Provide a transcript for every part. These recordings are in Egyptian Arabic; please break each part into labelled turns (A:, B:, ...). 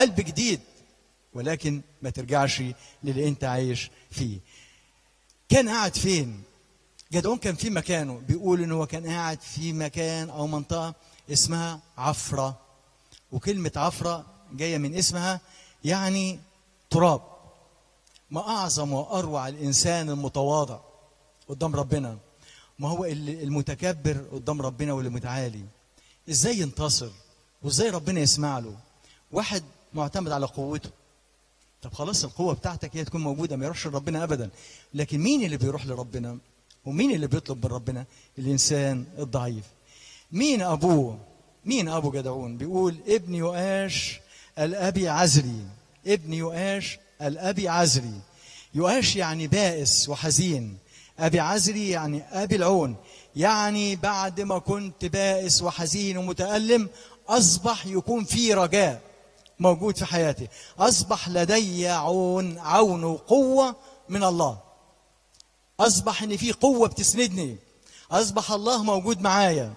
A: قلب جديد ولكن ما ترجعش للي انت عايش فيه كان قاعد فين جدعون كان في مكانه بيقول ان هو كان قاعد في مكان او منطقه اسمها عفره وكلمه عفره جايه من اسمها يعني تراب ما اعظم واروع الانسان المتواضع قدام ربنا ما هو اللي- المتكبر قدام ربنا واللي متعالي ازاي ينتصر وازاي ربنا يسمع له واحد معتمد على قوته طب خلاص القوة بتاعتك هي تكون موجودة ما يروحش لربنا أبدا لكن مين اللي بيروح لربنا ومين اللي بيطلب من ربنا الإنسان الضعيف مين أبوه مين أبو جدعون بيقول ابن يؤاش الأبي عزري ابن يؤاش الأبي عزري يؤاش يعني بائس وحزين أبي عزري يعني أبي العون يعني بعد ما كنت بائس وحزين ومتألم أصبح يكون في رجاء موجود في حياتي أصبح لدي عون عون وقوة من الله أصبح إن في قوة بتسندني أصبح الله موجود معايا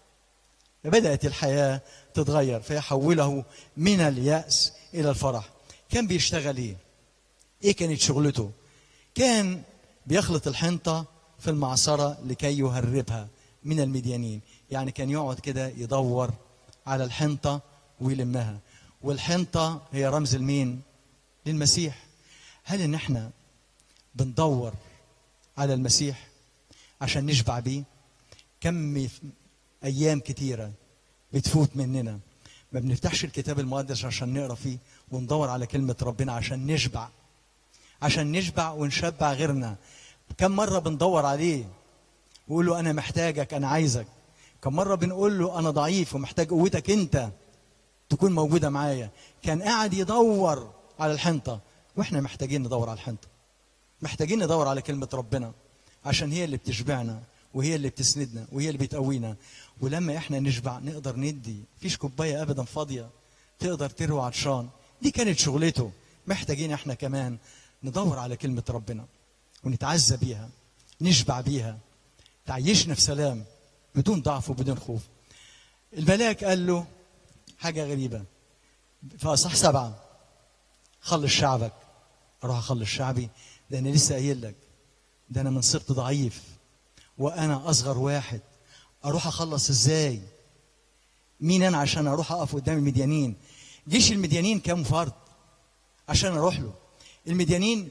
A: بدأت الحياة تتغير فيحوله من اليأس إلى الفرح كان بيشتغل إيه؟ إيه كانت شغلته؟ كان بيخلط الحنطة في المعصرة لكي يهربها من المديانين يعني كان يقعد كده يدور على الحنطة ويلمها والحنطة هي رمز المين؟ للمسيح هل إن إحنا بندور على المسيح عشان نشبع بيه كم أيام كتيرة بتفوت مننا ما بنفتحش الكتاب المقدس عشان نقرا فيه وندور على كلمة ربنا عشان نشبع عشان نشبع ونشبع غيرنا كم مرة بندور عليه وقول له أنا محتاجك أنا عايزك كم مرة بنقول له أنا ضعيف ومحتاج قوتك أنت تكون موجودة معايا كان قاعد يدور على الحنطة وإحنا محتاجين ندور على الحنطة محتاجين ندور على كلمة ربنا عشان هي اللي بتشبعنا وهي اللي بتسندنا وهي اللي بتقوينا ولما احنا نشبع نقدر ندي مفيش كوباية ابدا فاضية تقدر تروي عطشان دي كانت شغلته محتاجين احنا كمان ندور على كلمة ربنا ونتعزى بيها نشبع بيها تعيشنا في سلام بدون ضعف وبدون خوف الملاك قال له حاجة غريبة في أصح سبعة خلص شعبك اروح اخلص شعبي ده انا لسه قايل لك ده انا من صرت ضعيف وانا اصغر واحد اروح اخلص ازاي مين انا عشان اروح اقف قدام المديانين جيش المديانين كام فرد عشان اروح له المديانين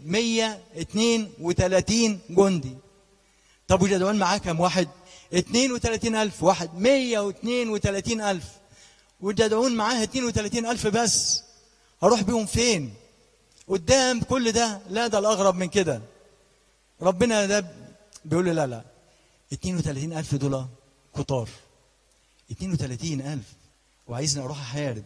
A: 132 جندي طب وجدعون معاه كام واحد 32 ألف واحد 132 ألف وجدعون معاه 32 ألف بس هروح بيهم فين قدام كل ده لا ده الأغرب من كده ربنا ده بيقول لي لا لا 32 ألف دول كتار 32 ألف وعايزني أروح أحارب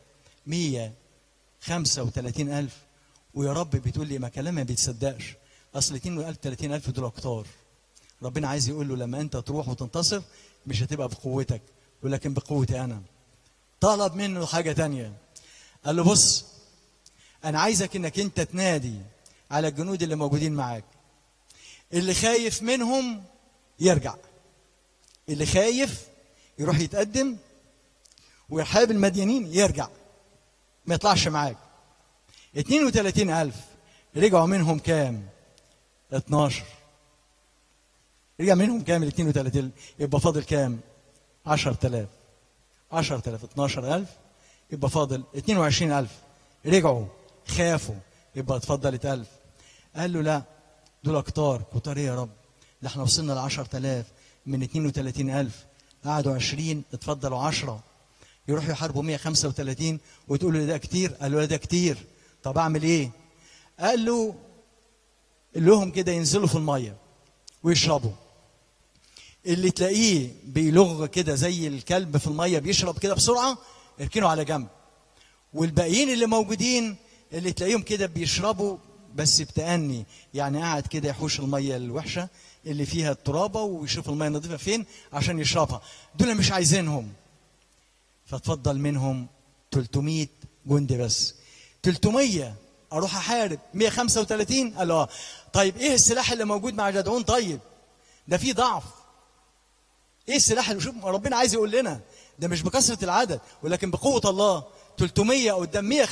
A: 135 ألف ويا رب بتقول لي ما كلام ما بيتصدقش أصل 32 ألف دول كتار ربنا عايز يقول له لما أنت تروح وتنتصر مش هتبقى بقوتك ولكن بقوتي أنا طلب منه حاجة تانية قال له بص أنا عايزك إنك أنت تنادي على الجنود اللي موجودين معاك اللي خايف منهم يرجع اللي خايف يروح يتقدم ويحارب المديانين يرجع ما يطلعش معاك 32 ألف رجعوا منهم كام 12 رجع منهم كام ال 32 يبقى فاضل كام 10000 10000 12000 يبقى فاضل 22000 رجعوا خافوا يبقى اتفضلت 1000 قال له لا دول كتار كتار ايه يا رب ده احنا وصلنا ل 10000 من 32000 قعدوا 20 اتفضلوا 10 يروحوا يحاربوا 135 وتقول له ده كتير قال له ده كتير طب اعمل ايه قال له قال لهم كده ينزلوا في الميه ويشربوا اللي تلاقيه بيلغ كده زي الكلب في الميه بيشرب كده بسرعه اركنه على جنب والباقيين اللي موجودين اللي تلاقيهم كده بيشربوا بس بتأني يعني قاعد كده يحوش الميه الوحشه اللي فيها الترابه ويشوف الميه النظيفه فين عشان يشربها دول مش عايزينهم فتفضل منهم 300 جندي بس 300 اروح احارب 135 قال له اه طيب ايه السلاح اللي موجود مع جدعون طيب ده في ضعف ايه السلاح اللي شوف ربنا عايز يقول لنا ده مش بكثره العدد ولكن بقوه الله 300 قدام 100